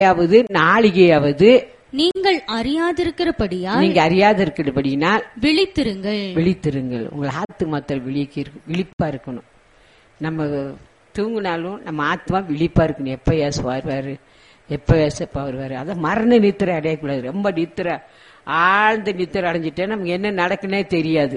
வேலையாவது நாளிகையாவது நீங்கள் அறியாதிருக்கிறபடியால் நீங்க அறியாத இருக்கிறபடினால் விழித்திருங்கள் விழித்திருங்கள் உங்கள் ஆத்துமாத்தல் விழிக்க விழிப்பா இருக்கணும் நம்ம தூங்கினாலும் நம்ம ஆத்மா விழிப்பா இருக்கணும் எப்ப ஏசு வருவாரு எப்ப ஏசப்பா வருவாரு அதான் மரண நித்திரை அடையக்கூடாது ரொம்ப நித்திரை ஆழ்ந்த நித்திரை அடைஞ்சிட்டா நமக்கு என்ன நடக்குன்னே தெரியாது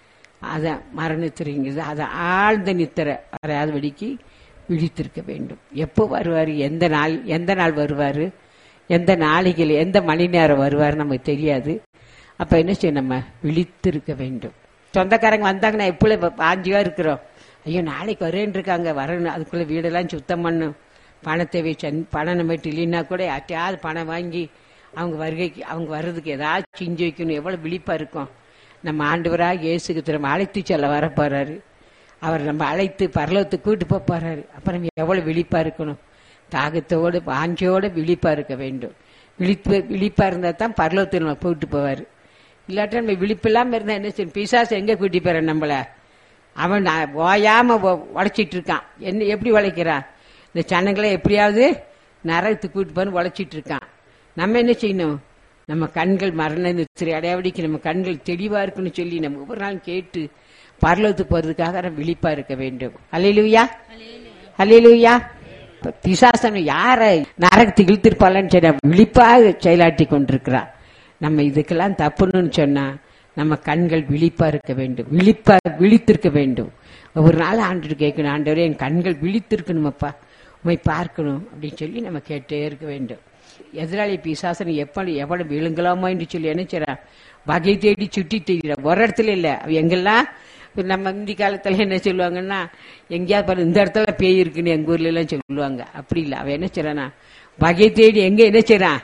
அதான் மரணத்திரைங்கிறது அது ஆழ்ந்த நித்திரை வராத வெடிக்கு விழித்திருக்க வேண்டும் எப்போ வருவாரு எந்த நாள் எந்த நாள் வருவாரு எந்த நாளிகள் எந்த மணி நேரம் வருவாரு நமக்கு தெரியாது அப்ப என்ன செய்யும் நம்ம விழித்திருக்க வேண்டும் சொந்தக்காரங்க வந்தாங்கன்னா எப்போ பாஞ்சியா இருக்கிறோம் ஐயோ நாளைக்கு வரேன் இருக்காங்க வரணும் அதுக்குள்ள வீடெல்லாம் சுத்தம் பண்ணும் பணத்தை வச்சு பணம் நம்ம இல்லைன்னா கூட யார்ட்டையாவது பணம் வாங்கி அவங்க வருகைக்கு அவங்க வர்றதுக்கு ஏதாச்சும் செஞ்சு வைக்கணும் எவ்வளவு விழிப்பா இருக்கும் நம்ம ஆண்டவராக இயேசுக்கு திரும்ப அழைத்து செல்ல வர போறாரு அவர் நம்ம அழைத்து பரலோகத்துக்கு கூட்டு போக போறாரு அப்ப நம்ம எவ்வளவு விழிப்பா இருக்கணும் தாகத்தோடு வாஞ்சியோட விழிப்பா இருக்க வேண்டும் விழிப்பு விழிப்பா இருந்தா தான் பரலோகத்தில் நம்ம கூட்டு போவாரு இல்லாட்டா நம்ம விழிப்பில்லாம இருந்தா என்ன செய்யும் பிசாசு எங்க கூட்டி போற நம்மள அவன் நா- ஓயாம ஒ- உழைச்சிட்டு இருக்கான் என்ன எப்படி உழைக்கிறான் இந்த சனங்களை எப்படியாவது நரகத்துக்கு கூட்டு போன்னு உழைச்சிட்டு இருக்கான் நம்ம என்ன செய்யணும் நம்ம கண்கள் மரண நித்திரை அடையாவடிக்கு நம்ம கண்கள் தெளிவா இருக்குன்னு சொல்லி நம்ம ஒவ்வொரு நாளும் கேட்டு பரலோகத்துக்கு போறதுக்காக நம்ம விழிப்பா இருக்க வேண்டும் அல்லேலூயா அல்லேலூயா இப்ப பிசாசன் யார நரகத்துக்கு இழுத்திருப்பாளன்னு சொன்னா விழிப்பாக செயலாட்டி கொண்டிருக்கிறான் நம்ம இதுக்கெல்லாம் தப்புன்னு சொன்னா நம்ம கண்கள் விழிப்பா இருக்க வேண்டும் விழிப்பா விழித்திருக்க வேண்டும் ஒவ்வொரு நாள் ஆண்டு கேட்கணும் ஆண்டவரே என் கண்கள் விழித்திருக்கணுமப்பா உண்மை பார்க்கணும் அப்படின்னு சொல்லி நம்ம கேட்டே இருக்க வேண்டும் எதிராளி பிசாசனை எப்படி எவ்வளவு விழுங்கலாமோ என்று சொல்லி என்ன செய்றான் வகை தேடி சுட்டி தெரிகிறான் ஒரு இடத்துல இல்ல அவ எங்கெல்லாம் இப்ப நம்ம இந்த காலத்துல என்ன சொல்லுவாங்கன்னா எங்கேயாவது பாரு இந்த இடத்துல பேய் இருக்குன்னு எங்க ஊர்ல எல்லாம் சொல்லுவாங்க அப்படி இல்ல அவன் என்ன செய்றானா வகை தேடி எங்க என்ன செய்றான்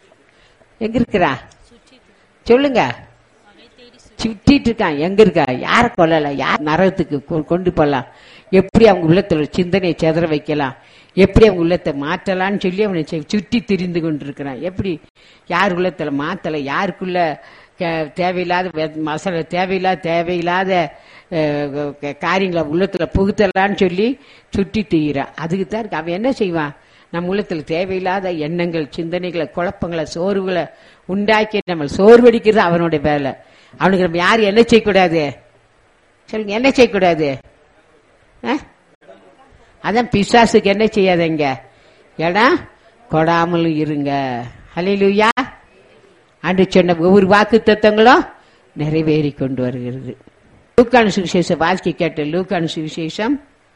எங்க இருக்கிறா சொல்லுங்க சுத்திட்டு இருக்கான் எங்க இருக்கா யார கொல்லலாம் யார் நரகத்துக்கு கொ- கொண்டு போலாம் எப்படி அவங்க உள்ளத்துல ஒரு சிந்தனையை செதற வைக்கலாம் எப்படி அவங்க உள்ளத்தை மாற்றலாம்னு சொல்லி அவனை செ- சுற்றி திரிந்து கொண்டிருக்கிறான் எப்படி யார் உள்ளத்துல மாத்தல யாருக்குள்ள க- தேவையில்லாத வெ- மசாலா தேவையில்லாத தேவையில்லாத அஹ், க- காரியங்களை உள்ளத்துல புகுத்தலான்னு சொல்லி சுற்றி திரிகிறான் அதுக்கு தான் இருக்கு. அவன் என்ன செய்வான் நம்ம உள்ளத்துல தேவையில்லாத எண்ணங்கள் சிந்தனைகளை குழப்பங்களை சோர்வுகளை உண்டாக்கி நம்ம சோர்வடிக்கிறது அவனுடைய வேலை அவனுக்கு நம்ம யாரும் என்ன செய்யக்கூடாது சொல்லுங்க என்ன செய்யக்கூடாது ஆ? அதான் பிசாசுக்கு என்ன செய்யாதீங்க இடம் கொடாமலும் இருங்க ஹalleluya அன்று சொன்ன ஒவ்வொரு வாக்கு தத்தங்களும் நிறைவேறி கொண்டு வருகிறது லூக்கான சுவிசேஷம் வாழ்க்கை கேட்ட லூக்கான சுவிசேஷம்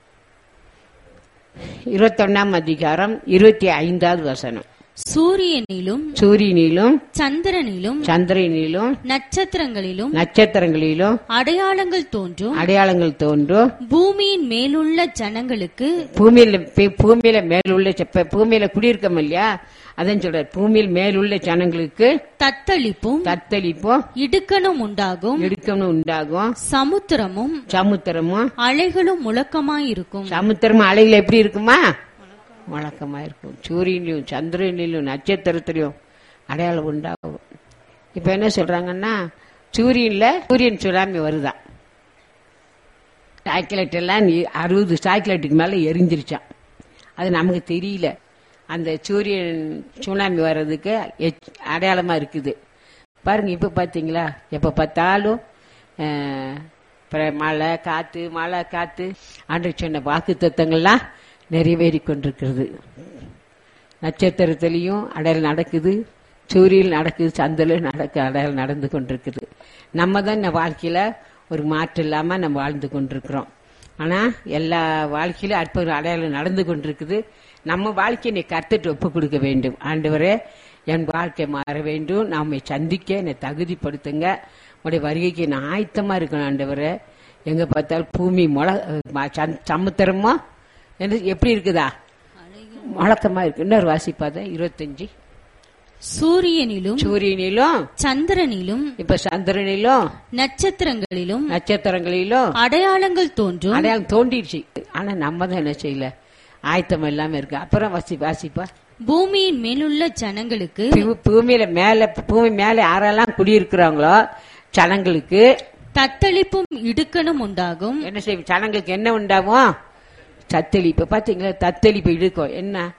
இருபத்தொன்னாம் அதிகாரம் இருபத்தி ஐந்தாவது வசனம் சூரியனிலும் சூரியனிலும் சந்திரனிலும் சந்திரனிலும் நட்சத்திரங்களிலும் நட்சத்திரங்களிலும் அடையாளங்கள் தோன்றும் அடையாளங்கள் தோன்றும் பூமியின் மேலுள்ள ஜனங்களுக்கு பூமியில பே- பூமியில மேலுள்ள செப்ப- பூமியில குடியிருக்கோம் இல்லையா அதான் சொல்ற பூமியில் மேலுள்ள ஜனங்களுக்கு தத்தளிப்பும் தத்தளிப்பும் இடுக்கணும் உண்டாகும் இடுக்கணும் உண்டாகும் சமுத்திரமும் சமுத்திரமும் அலைகளும் முழக்கமாயிருக்கும் சமுத்திரமும் அலைகள் எப்படி இருக்குமா வழக்கமா இருக்கும் சூரியனிலும் சந்திரனிலும் நட்சத்திரத்திலையும் அடையாளம் உண்டாகும் இப்ப என்ன சொல்றாங்கன்னா சூரியன்ல சூரியன் சுறாமி வருதான் சாக்லேட் எல்லாம் நீ- அறுபது சாக்லேட்டுக்கு மேல எரிஞ்சிருச்சான் அது நமக்கு தெரியல அந்த சூரியன் சுனாமி வர்றதுக்கு எச்- அடையாளமா இருக்குது பாருங்க இப்ப பாத்தீங்களா எப்ப பார்த்தாலும் அஹ், பிற- மழை காத்து மழை காத்து ஆண்டு சொன்ன வாக்கு தத்தங்கள்லாம் நிறைவேறி கொண்டிருக்கிறது நட்சத்திரத்திலையும் அடையாளம் நடக்குது சூரியன் நடக்குது சந்திரன் நடக்க அடையாளம் நடந்து கொண்டிருக்குது நம்ம தான் இந்த வாழ்க்கையில ஒரு மாற்றம் இல்லாம நம்ம வாழ்ந்து கொண்டிருக்கிறோம் ஆனா எல்லா வாழ்க்கையிலும் அற்புத அடையாளம் நடந்து கொண்டிருக்குது நம்ம வாழ்க்கையை நீ கத்துட்டு ஒப்பு கொடுக்க வேண்டும் ஆண்டவரே என் வாழ்க்கை மாற வேண்டும் நாம சந்திக்க என்னை தகுதிப்படுத்துங்க உடைய வருகைக்கு நான் ஆயத்தமா இருக்கணும் ஆண்டவரே எங்க பார்த்தாலும் பூமி முள ம- சந்- சமுத்திரமா என்ன எப்படி இருக்குதா முழக்கமா இருக்கு இன்னொரு வாசிப்பாத இருபத்தஞ்சு சூரியனிலும் சூரியனிலும் சந்திரனிலும் இப்ப சந்திரனிலும் நட்சத்திரங்களிலும் நட்சத்திரங்களிலும் அடையாளங்கள் தோன்றும் அடையாளம் தோண்டிடுச்சு ஆனா நம்ம தான் என்ன செய்யல ஆயத்தம் இல்லாம இருக்கு அப்புறம் வாசி வாசிப்பா பூமியின் மேலுள்ள ஜனங்களுக்கு பூ- பூமியில மேல பூமி மேல யாரெல்லாம் குடியிருக்கிறாங்களோ ஜனங்களுக்கு தத்தளிப்பும் இடுக்கணும் உண்டாகும் என்ன செய்யும் ஜனங்களுக்கு என்ன உண்டாகும் தத்தளிப்பு பாத்தீங்களா தத்தளிப்பு இழுக்கும் என்ன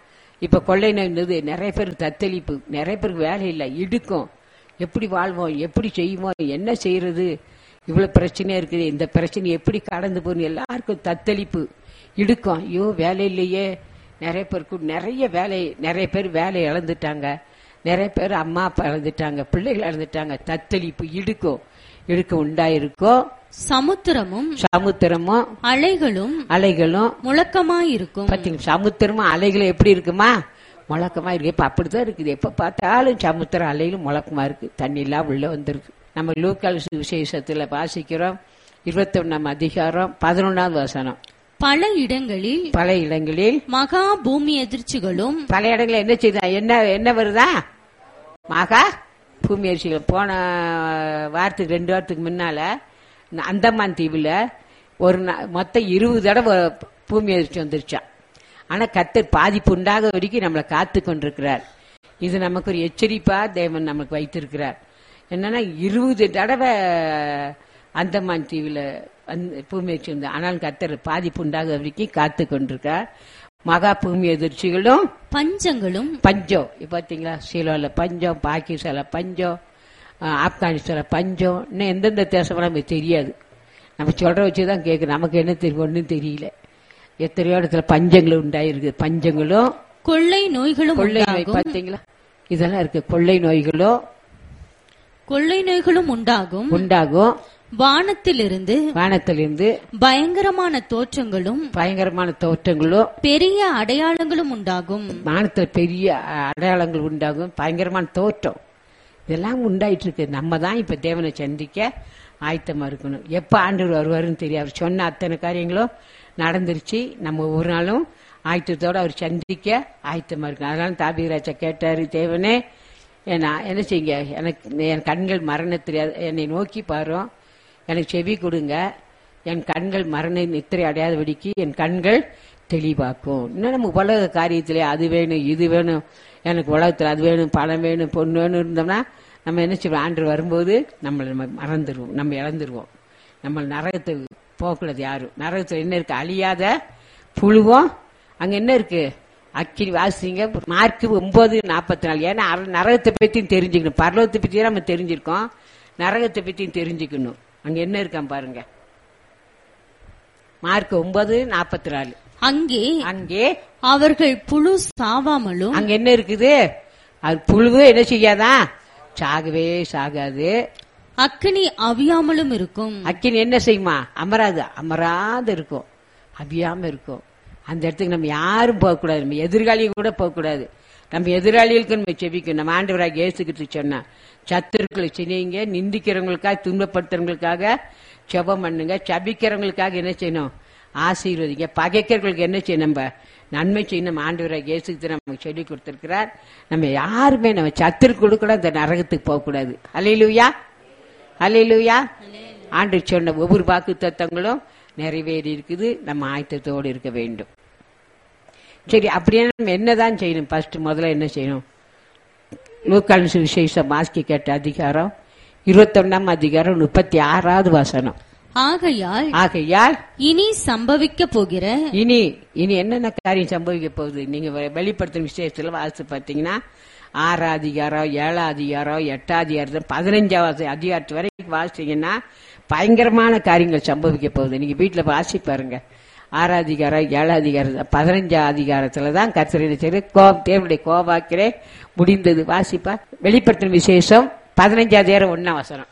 இப்ப கொள்ளை நோய்ன்றது நிறைய பேருக்கு தத்தளிப்பு நிறைய பேருக்கு வேலை இல்லை இடுக்கும் எப்படி வாழ்வோம் எப்படி செய்வோம் என்ன செய்யறது இவ்வளவு பிரச்சனை இருக்குது இந்த பிரச்சனை எப்படி கடந்து போகணும் எல்லாருக்கும் தத்தளிப்பு இடுக்கும் ஐயோ வேலை இல்லையே நிறைய பேருக்கு நிறைய வேலை நிறைய பேர் வேலை இழந்துட்டாங்க நிறைய பேர் அம்மா அப்பா இழந்துட்டாங்க பிள்ளைகள் இழந்துட்டாங்க தத்தளிப்பு இடுக்கும் இடுக்கம் உண்டாயிருக்கும் சமுத்திரமும் சமுத்திரமும் அலைகளும் அலைகளும் முழக்கமாயிருக்கும் பாத்தீங்க சமுத்திரமும் அலைகளும் எப்படி இருக்குமா முழக்கமா இருக்கு இப்ப அப்படித்தான் இருக்குது எப்ப பார்த்தாலும் சமுத்திரம் அலைகளும் முழக்கமா இருக்கு தண்ணி எல்லாம் உள்ள வந்துருக்கு நம்ம லூக்கால் விசேஷத்துல வாசிக்கிறோம் இருபத்தி ஒண்ணாம் அதிகாரம் பதினொன்னாவது வசனம் பல இடங்களில் பல இடங்களில் மகா பூமி எதிர்ச்சிகளும் பல இடங்களில் என்ன செய்தா என்ன என்ன வருதா மகா பூமி அரிசிகள் போன வாரத்துக்கு ரெண்டு வாரத்துக்கு முன்னால இந்த அந்தமான் தீவுல ஒரு நா- மொத்தம் இருபது தடவை பூமி அதிர்ச்சி வந்துருச்சான் ஆனா கத்தர் பாதிப்பு உண்டாக வரைக்கும் நம்மளை காத்து கொண்டிருக்கிறார் இது நமக்கு ஒரு எச்சரிப்பா தேவன் நமக்கு வைத்திருக்கிறார் என்னன்னா இருபது தடவை அந்தமான் தீவுல வந்து பூமி அதிர்ச்சி வந்து ஆனால் கத்தர் பாதிப்பு உண்டாக வரைக்கும் காத்து கொண்டிருக்கிறார் மகா பூமி எதிர்ச்சிகளும் பஞ்சங்களும் பஞ்சம் இப்ப பாத்தீங்களா சீலோல பஞ்சம் பாகிஸ்தான்ல பஞ்சம் ஆஹ் ஆப்கானிஸ்தான்ல பஞ்சம் இன்னும் எந்தெந்த தேசம் நமக்கு தெரியாது நம்ம சொல்ற வச்சுதான் கேட்கு நமக்கு என்ன தெரியும் ஒன்றும் தெரியல எத்தனையோ இடத்துல பஞ்சங்கள் உண்டாயிருக்கு பஞ்சங்களும் கொள்ளை நோய்களும் கொள்ளை நோய் உண்டாகும் பாத்தீங்களா இதெல்லாம் இருக்கு கொள்ளை நோய்களும் கொள்ளை நோய்களும் உண்டாகும் உண்டாகும் வானத்திலிருந்து வானத்திலிருந்து பயங்கரமான தோற்றங்களும் பயங்கரமான தோற்றங்களும் பெரிய அடையாளங்களும் உண்டாகும் வானத்துல பெரிய அஹ், அடையாளங்கள் உண்டாகும் பயங்கரமான தோற்றம் இதெல்லாம் உண்டாயிட்டு இருக்கு நம்ம தான் இப்ப தேவனை சந்திக்க ஆயத்தமா இருக்கணும் எப்ப ஆண்டவர் வருவாருன்னு தெரியாது அவர் சொன்ன அத்தனை காரியங்களும் நடந்துருச்சு நம்ம ஒரு நாளும் ஆயத்தத்தோட அவர் சந்திக்க ஆயத்தமா இருக்கணும் அதனால தாபிராஜா கேட்டாரு தேவனே நான் என்ன செய்யுங்க எனக்கு என் கண்கள் மரண தெரியாது என்னை நோக்கி பாரும் எனக்கு செவி கொடுங்க என் கண்கள் மரண நித்திரை அடையாதபடிக்கு என் கண்கள் தெளிவாக்கும் இன்னும் நம்ம உலக காரியத்திலே அது வேணும் இது வேணும் எனக்கு உலகத்தில் அது வேணும் பணம் வேணும் பொண்ணு வேணும் இருந்தோம்னா நம்ம என்ன செய்வோம் ஆண்டு வரும்போது நம்மளை நம்ம மறந்துடுவோம் நம்ம இழந்துருவோம் நம்ம நரகத்துக்கு போகக்கூடாது யாரும் நரகத்தில் என்ன இருக்கு அழியாத புழுவோம் அங்க என்ன இருக்கு அக்கினி வாசிங்க மார்க் ஒன்பது நாற்பத்தி நாலு ஏன்னா அவர் நரகத்தை பத்தியும் தெரிஞ்சுக்கணும் பரலோகத்தை பத்தி நம்ம தெரிஞ்சிருக்கோம் நரகத்தை பத்தியும் தெரிஞ்சுக்கணும் அங்க என்ன இருக்கான் பாருங்க மார்க் ஒன்பது நாற்பத்தி நாலு அங்கே அங்கே அவர்கள் புழு சாவாமலும் அங்க என்ன இருக்குது அது புழுவு என்ன செய்யாதா சாகவே சாகாது அக்கினி அவியாமலும் இருக்கும் அக்கினி என்ன செய்யுமா அமராது அமராது இருக்கும் அபியாம இருக்கும் அந்த இடத்துக்கு நம்ம யாரும் போகக்கூடாது நம்ம எதிர்காலியும் கூட போகக்கூடாது நம்ம எதிராளிகளுக்கு நம்ம செபிக்கணும் நம்ம ஆண்டவராக இயேசுக்கிட்டு சொன்னா சத்துருக்களை செய்யுங்க நிந்திக்கிறவங்களுக்காக துன்பப்படுத்துறவங்களுக்காக செபம் பண்ணுங்க சபிக்கிறவங்களுக்காக என்ன செய்யணும் ஆசீர்வதிங்க பகைக்கிறவங்களுக்கு என்ன செய்யணும் நம்ம நன்மை செய்யணும் நம்ம ஆண்டவராக இயேசுக்கு நமக்கு சொல்லி கொடுத்திருக்கிறார் நம்ம யாருமே நம்ம சத்துருக்கு கூட இந்த நரகத்துக்கு போகக்கூடாது அலையிலுயா அலையிலுயா ஆண்டு சொன்ன ஒவ்வொரு வாக்கு தத்தங்களும் நிறைவேறி இருக்குது நம்ம ஆயத்தத்தோடு இருக்க வேண்டும் சரி அப்படியே நம்ம என்னதான் செய்யணும் ஃபர்ஸ்ட் முதல்ல என்ன செய்யணும் லூக்கான் விசேஷம் மாஸ்கி கேட்ட அதிகாரம் இருபத்தொன்னாம் அதிகாரம் முப்பத்தி ஆறாவது வசனம் ஆகையால் ஆகையால் இனி சம்பவிக்க போகிற இனி இனி என்னென்ன காரியம் சம்பவிக்க போகுது நீங்க வெ- வெளிப்படுத்தும் விஷயத்துல வாசித்து பார்த்தீங்கன்னா ஆறாம் அதிகாரம் ஏழாம் அதிகாரம் எட்டாம் அதிகாரம் பதினஞ்சாவது அதிகாரத்து வரைக்கும் வாசிச்சீங்கன்னா பயங்கரமான காரியங்கள் சம்பவிக்க போகுது நீங்க வீட்டுல வாசி பாருங்க ஆறாம் அதிகாரம் ஏழாம் அதிகாரம் பதினஞ்சாம் அதிகாரத்துல தான் கர்த்தரின் சரி கோபம் தேவனுடைய கோபாக்கிறே முடிந்தது வாசிப்பா வெளிப்படுத்தும் விசேஷம் பதினஞ்சாவது அதிகாரம் ஒன்னாம் வசனம்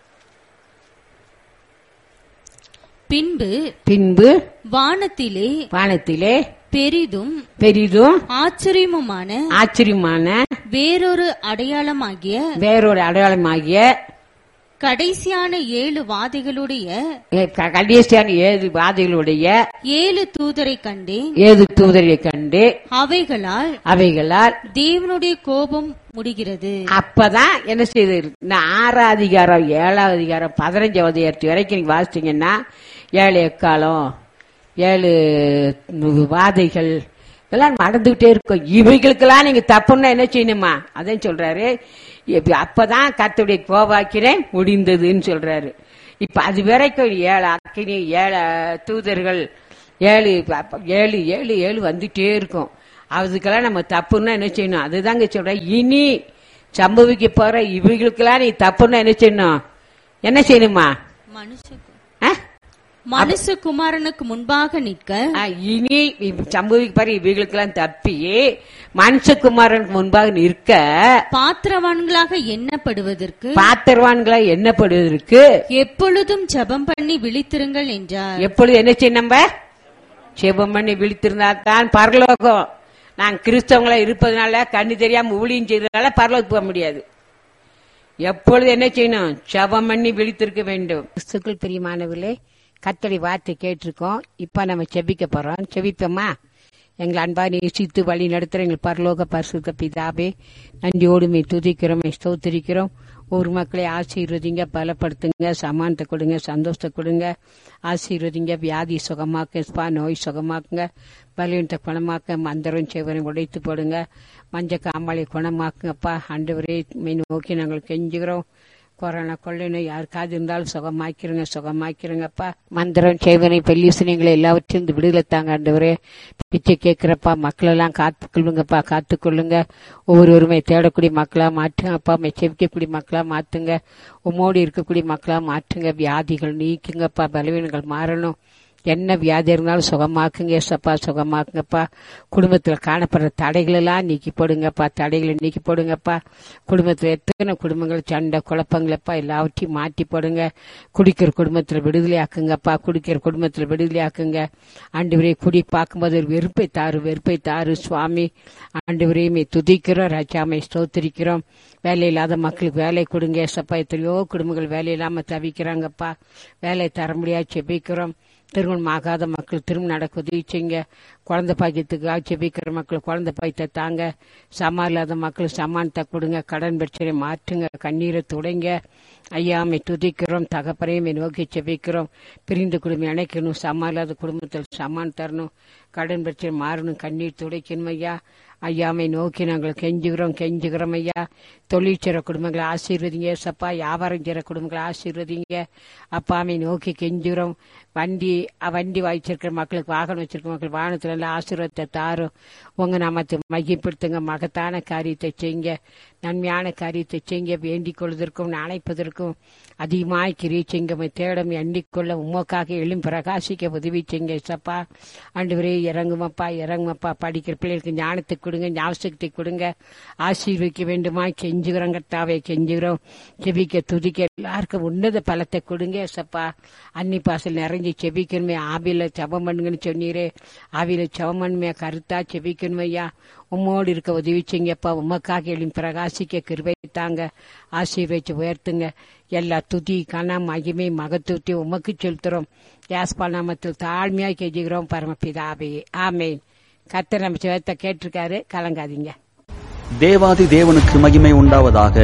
பின்பு பின்பு வானத்திலே வானத்திலே பெரிதும் பெரிதும் ஆச்சரியமுமான ஆச்சரியமான வேறொரு அடையாளமாகிய வேறொரு அடையாளமாகிய கடைசியான ஏழு வாதைகளுடைய க- கடைசியான ஏழு வாதிகளுடைய ஏழு தூதரை கண்டேன் ஏழு தூதரை கண்டு அவைகளால் அவைகளால் தேவனுடைய கோபம் முடிகிறது அப்பதான் என்ன செய்து நான் ஆறாம் அதிகாரம் ஏழாவது அதிகாரம் பதினஞ்சாவது அதிகாரத்து வரைக்கும் நீங்க வாசிச்சீங்கன்னா ஏழு எக்காலம் ஏழு வாதைகள் இதெல்லாம் நடந்துகிட்டே இருக்கும் இவைகளுக்கெல்லாம் நீங்க தப்புன்னா என்ன செய்யணுமா அதான் சொல்றாரு இப்ப அப்பதான் கர்த்தருடைய கோபாக்கிறேன் முடிந்ததுன்னு சொல்றாரு இப்ப அது வரைக்கும் ஏழு அக்கினி ஏழு தூதர்கள் ஏழு அப்ப ஏழு ஏழு ஏழு வந்துட்டே இருக்கும் அதுக்கெல்லாம் நம்ம தப்புன்னா என்ன செய்யணும் அதுதாங்க சொல்றேன் இனி சம்பவிக்க போற இவைகளுக்கெல்லாம் நீ தப்புன்னா என்ன செய்யணும் என்ன செய்யணுமா மனுஷ ஆ? மனுஷகுமாரனுக்கு முன்பாக நிற்க ஆ, இனி இவ் சம்பவிக்க போற இவைகளுக்கெல்லாம் தப்பி மனுஷகுமாரனுக்கு முன்பாக நிற்க பாத்திரவான்களாக எண்ணப்படுவதற்கு பாத்திரவான்களா எண்ணப்படுவதற்கு எப்பொழுதும் ஜெபம் பண்ணி விழித்திருங்கள் என்றார் எப்பொழுது என்ன செய்யணும் நம்ம செபம் பண்ணி விழித்திருந்தா தான் பரலோகம் நான் கிறிஸ்தவங்களா இருப்பதனால கண்ணு தெரியாம ஊழியம் செய்யறதுனால பரலோகம் போக முடியாது எப்பொழுது என்ன செய்யணும் செபம் பண்ணி விழித்திருக்க வேண்டும் கிறிஸ்துக்கள் பிரியமானவர்களே கத்தடி வார்த்தை கேட்டிருக்கோம் இப்ப நம்ம செபிக்க போறோம் செபிப்போமா எங்களை அன்பா நேசித்து வழி நடத்துற எங்கள் பரலோக பரிசுத்த பிதாவே நன்றியோடு மே துதிக்கிறோம் மே ஸ்தோத்திரிக்கிறோம் ஒரு மக்களை ஆசீர்வதிங்க பலப்படுத்துங்க சமானத்தை கொடுங்க சந்தோஷத்தை கொடுங்க ஆசீர்வதிங்க வியாதி சுகமாக்க ஸ்பா நோய் சுகமாக்குங்க பலவீனத்தை குணமாக்க மந்திரம் செவனை உடைத்து போடுங்க மஞ்ச காமாலை குணமாக்குங்கப்பா ஆண்டவரே மெய் நோக்கி நாங்கள் கெஞ்சுகிறோம் கொரோனா கொள்ளைன்னு யாருக்காவது இருந்தாலும் சுகமாக்கிறங்க சுகமாக்கிறங்கப்பா மந்திரம் செய்வனை பெல்லிசனைகளை எல்லாவற்றையும் இந்த விடுதலை தாங்க ஆண்டவரே பிச்சை கேட்கிறப்பா மக்களெல்லாம் காத்துக்கொள்ளுங்கப்பா காத்துக்கொள்ளுங்க ஒவ்வொருவருமே தேடக்கூடிய மக்களா மாற்றுங்கப்பா செவிக்கக்கூடிய மக்களா மாத்துங்க உமோடு இருக்கக்கூடிய மக்களா மாற்றுங்க வியாதிகள் நீக்குங்கப்பா பலவீனங்கள் மாறணும் என்ன வியாதி இருந்தாலும் சுகமாக்குங்க ஏசப்பா சுகமாக்குங்கப்பா குடும்பத்தில் காணப்படுற தடைகள் எல்லாம் நீக்கி போடுங்கப்பா தடைகளை நீக்கி போடுங்கப்பா குடும்பத்தில் எத்தனை குடும்பங்கள் சண்டை குழப்பங்களப்பா எல்லாவற்றையும் மாற்றி போடுங்க குடிக்கிற குடும்பத்தில் விடுதலை ஆக்குங்கப்பா குடிக்கிற குடும்பத்தில் விடுதலை ஆக்குங்க ஆண்டு குடி பார்க்கும்போது ஒரு வெறுப்பை தாரு வெறுப்பை தாரு சுவாமி ஆண்டு விரையுமே துதிக்கிறோம் ராஜாமை ஸ்தோத்திரிக்கிறோம் வேலை இல்லாத மக்களுக்கு வேலை கொடுங்க ஏசப்பா எத்தனையோ குடும்பங்கள் வேலை இல்லாம தவிக்கிறாங்கப்பா வேலை தர முடியாது செபிக்கிறோம் திருமணம் ஆகாத மக்கள் திருமணம் நடக்க உதவி செய்யுங்க குழந்தை பாக்கியத்துக்காக செபிக்கிற மக்கள் குழந்தை பாய்த்த தாங்க சமா இல்லாத மக்கள் சமானத்தை கொடுங்க கடன் பிரச்சனை மாற்றுங்க கண்ணீரை துடைங்க ஐயாமை துதிக்கிறோம் தகப்பறையுமே நோக்கி செபிக்கிறோம் பிரிந்த குடும்பம் இணைக்கணும் சமா இல்லாத குடும்பத்தில் சமான் தரணும் கடன் பிரச்சனை மாறணும் கண்ணீர் துடைக்கணும் ஐயா ஐயாமை நோக்கி நாங்கள் கெஞ்சுகிறோம் கெஞ்சுகிறோம் ஐயா தொழில் செய்கிற குடும்பங்களை ஆசீர்வதிங்க சப்பா வியாபாரம் செய்கிற குடும்பங்களை ஆசீர்வதிங்க அப்பாமை நோக்கி கெஞ்சுகிறோம் வண்டி அஹ், வண்டி வாய்ச்சிருக்கிற மக்களுக்கு வாகனம் வச்சிருக்கிற மக்கள் வாகனத்துல எல்லாம் ஆசீர்வாதத்தை தாரும் உங்க நாமத்தை மையப்படுத்துங்க மகத்தான காரியத்தை செய்யுங்க நன்மையான காரியத்தை செய்யுங்க வேண்டிக் கொள்வதற்கும் அணைப்பதற்கும் அதிகமாய் கிரியை செய்யுங்க உம்மை தேடம் எண்ணிக்கொள்ள உமக்காக எழும் பிரகாசிக்க உதவி செய்யுங்க சப்பா ஆண்டவரே இறங்குமப்பா இறங்குமப்பா படிக்கிற பிள்ளைகளுக்கு ஞானத்தை கொடுங்க ஞாபகத்தை கொடுங்க ஆசீர்விக்க வேண்டுமா கெஞ்சுகிறோம் கர்த்தாவே கெஞ்சுகிறோம் செபிக்க துதிக்க எல்லாருக்கும் உன்னத பலத்தை கொடுங்க சப்பா அன்னி பாசல் நிறைஞ்சு செபிக்கணுமே ஆவியில ஜபம் பண்ணுங்கன்னு சொன்னீரே ஆவியில ஜபம் பண்ணுமே கருத்தா செபிக்கணுமே ஐயா உம்மோடு இருக்க உதவி செய்யுங்கப்பா உமக்காக எழும் பிரகாசிக்க கிருபை தாங்க ஆசீர்வச்சு உயர்த்துங்க எல்லா துதி கன மகிமை மகத்துவத்தை உமக்கு செலுத்துறோம் யாஸ்பா நாமத்தில் தாழ்மையாக கெஞ்சுகிறோம் பரமபிதாவே ஆமேன் கர்த்தர் நம்ம சிவத்தை கேட்டிருக்காரு கலங்காதீங்க தேவாதி தேவனுக்கு மகிமை உண்டாவதாக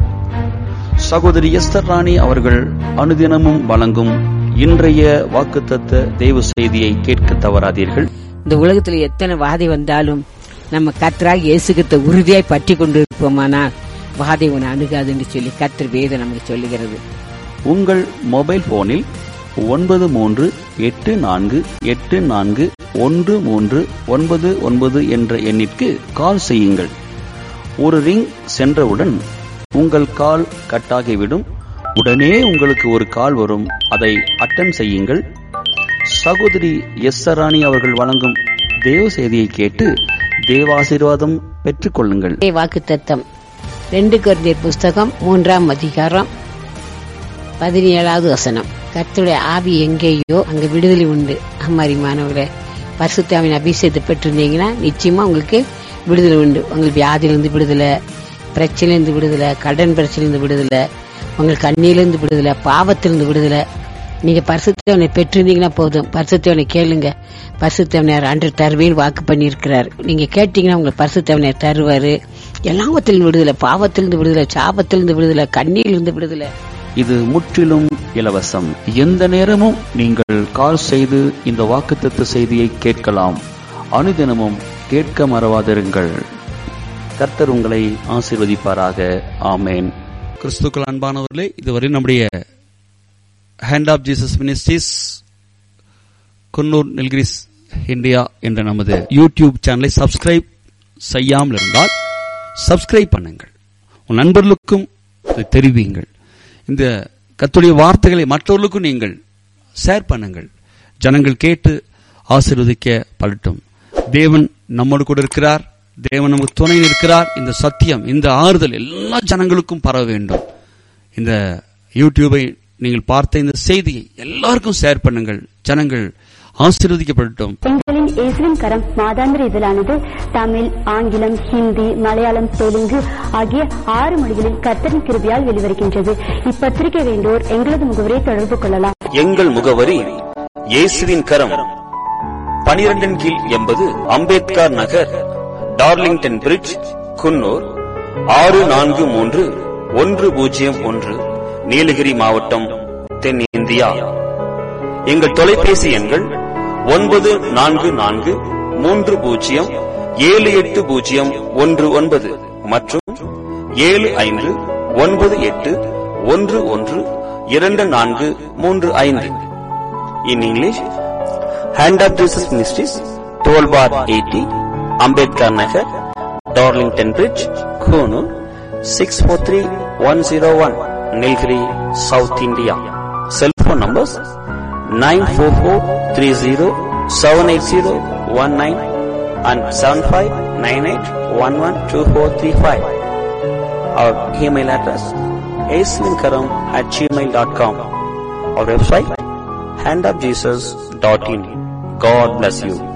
சகோதரி எஸ்தர் ராணி அவர்கள் அனுதினமும் வழங்கும் இன்றைய வாக்குத்தத்த தேவ செய்தியை கேட்க தவறாதீர்கள் இந்த உலகத்துல எத்தனை வாதை வந்தாலும் நம்ம கர்த்தராக இயேசுகிட்ட உறுதியாய் பற்றி கொண்டு இருப்போமானால் வாதை உன்னை அணுகாதுன்னு சொல்லி கர்த்தர் வேதம் நமக்கு சொல்லுகிறது உங்கள் மொபைல் போனில் ஒன்பது மூன்று எட்டு நான்கு எட்டு நான்கு ஒன்று மூன்று ஒன்பது ஒன்பது என்ற எண்ணிற்கு கால் செய்யுங்கள் ஒரு ரிங் சென்றவுடன் உங்கள் கால் கட்டாகிவிடும் உடனே உங்களுக்கு ஒரு கால் வரும் அதை அட்டன் செய்யுங்கள் சகோதரி எஸ் சராணி அவர்கள் வழங்கும் தேவ செய்தியை கேட்டு தேவாசீர்வாதம் பெற்றுக்கொள்ளுங்கள் வாக்கு தத்தம் ரெண்டு குழந்தையர் புஸ்தகம் மூன்றாம் அதிகாரம் பதினேழாவது வசனம் கர்த்தருடைய ஆவி எங்கேயோ அங்க விடுதலை உண்டு அம்மாரிமானவர்களே பரிசுத்தாவின் அபிஷேகத்தை பெற்றிருந்தீங்கன்னா நிச்சயமா உங்களுக்கு விடுதலை உண்டு உங்களுக்கு வியாதியிலிருந்து விடுதலை பிரச்சனையிலிருந்து விடுதலை கடன் பிரச்சனையிலிருந்து விடுதலை உங்களுக்கு கண்ணியிலிருந்து விடுதலை பாவத்திலிருந்து விடுதலை நீங்க பரிசுத்தவனை பெற்றிருந்தீங்கன்னா போதும் பரிசுத்தவனை கேளுங்க பரிசுத்தவனையார் அன்று தருவேன் வாக்கு பண்ணியிருக்கிறார் நீங்க கேட்டீங்கன்னா உங்களுக்கு பரிசுத்தவனையார் தருவாரு எல்லாவத்திலிருந்து விடுதலை பாவத்திலிருந்து விடுதலை சாபத்திலிருந்து விடுதலை கண்ணியிலிருந்து விடுதலை இது முற்றிலும் இலவசம் எந்த நேரமும் நீங்கள் கால் செய்து இந்த வாக்குத்தத்த செய்தியை கேட்கலாம் அனுதினமும் கேட்க மறவாதிருங்கள் கர்த்தர் உங்களை ஆசீர்வதிப்பாராக ஆமேன் கிறிஸ்துக்கள் அன்பானவர்களே இதுவரை நம்முடைய hand of Jesus ministries Coonoor Nilgiris India என்ற நமது யூடியூப் சேனலை சப்ஸ்கிரைப் செய்யாமல் இருந்தால் சப்ஸ்கிரைப் பண்ணுங்கள் உன் நண்பர்களுக்கும் இதை தெரிவியுங்கள் இந்த கத்துடைய வார்த்தைகளை மற்றவர்களுக்கும் நீங்கள் ஷேர் பண்ணுங்கள் ஜனங்கள் கேட்டு ஆசீர்வதிக்க படட்டும் தேவன் நம்மோடு கூட இருக்கிறார் தேவன் நமக்கு துணை இருக்கிறார் இந்த சத்தியம் இந்த ஆறுதல் எல்லா ஜனங்களுக்கும் பரவ வேண்டும் இந்த யூடியூபை நீங்கள் பார்த்த இந்த செய்தியை எல்லாருக்கும் ஷேர் பண்ணுங்கள் ஜனங்கள் ஆசீர்வதிக்கப்படட்டும் எங்களின் இயேசுவின் கரம் மாதாந்திர இதழானது தமிழ் ஆங்கிலம் ஹிந்தி மலையாளம் தெலுங்கு ஆகிய ஆறு மொழிகளில் கர்த்தரின் கிருபியால் வெளிவருகின்றது இப்பத்திரிகை வேண்டோர் எங்களது முகவரியை தொடர்பு கொள்ளலாம் எங்கள் முகவரி இயேசுவின் கரம் பனிரெண்டின் கீழ் எண்பது அம்பேத்கர் நகர் டார்லிங்டன் பிரிட்ஜ் குன்னூர் ஆறு நான்கு மூன்று ஒன்று பூஜ்ஜியம் ஒன்று நீலகிரி மாவட்டம் தென்னிந்தியா எங்கள் தொலைபேசி எண்கள் ஒன்பது நான்கு நான்கு மூன்று பூஜ்ஜியம் ஏழு எட்டு பூஜ்ஜியம் ஒன்று ஒன்பது மற்றும் ஏழு ஐந்து ஒன்பது எட்டு ஒன்று ஒன்று இரண்டு நான்கு மூன்று ஐந்து in English hand of Jesus ministries twelve bar eighty Ambedkar Nagar Darlington bridge Coonoor six four three one zero one Nilgiri south India cell phone numbers nine four four three zero seven eight zero one nine and seven five nine eight one one two four three five our email address ஏஸ்லின்கரம் at gmail dot com our website handofjesus.in. God bless you.